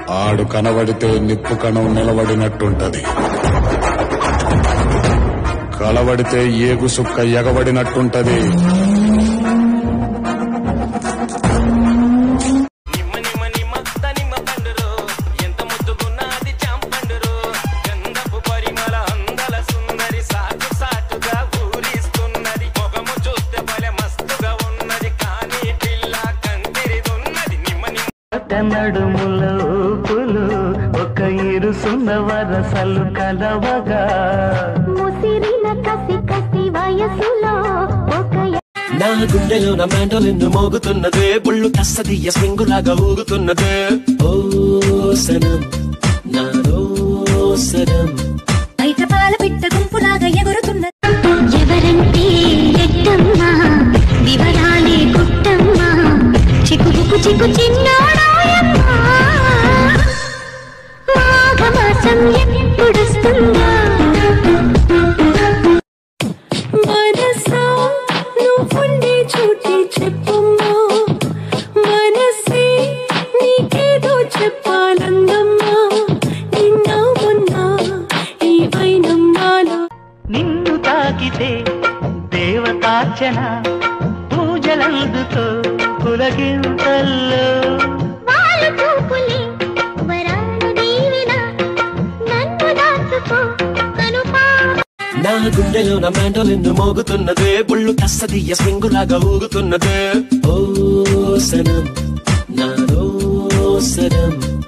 ఆడు కనబడితే నిప్పు కణం నిలబడినట్టుంటది కలబడితే ఏగు సుక్క ఎగబడినట్టుంటది నిమ్మ నిమ్మ నిమ్మ నిమ్మ పండురు ఎంత ముద్దుగున్నది చాంపండురు గంధపు పరిమళ అందల సుందరి సాటు సాటుగా ఊరిస్తున్నది మొగము చూస్తే భలే మస్తుగా ఉన్నది కానీ పిల్ల కందిరిదున్నది నిమ్మ నిమ్మ నడుముల ఊపులు ఒక ఇరుసున్న వరసలు కలవగా ముసిరిన కసి కసి వయసులో ఒక నా గుండెలో నా మ్యాండోలిన్ మోగుతున్నదే బుళ్ళు కస్తదీయ స్వింగులాగా ఊగుతున్నదే ఓ సనం నాదో సనం బయట పాల పిట్ట గుంపులాగా ఎగురుతున్న ఎవరంటే ఎట్టమ్మా వివరాలే గుట్టమ్మా చిక్కుబుకు చిక్కు చిన్నాడాయమ్మా మాఘమాసం ఎప్పుడొస్తుందా మనసా నువ్వుండే చోటే చెప్పమ్మా మనసే నీకేదో చెప్పాలందమ్మా నిన్న మొన్న ఈ వైనం నాలో నిన్ను తాకితే దేవతార్చన పూజలందుతో పులగింతల్లో వాళ్ళ చూపులే వరాలు దీవిన నన్ను దాచుకో కనుపా నా గుండెలో నా మ్యాండోలిన్ మోగుతున్నదే బుళ్ళు కస్తదీయ స్వింగులాగా ఊగుతున్నదే ఓ సనం నాదో సనం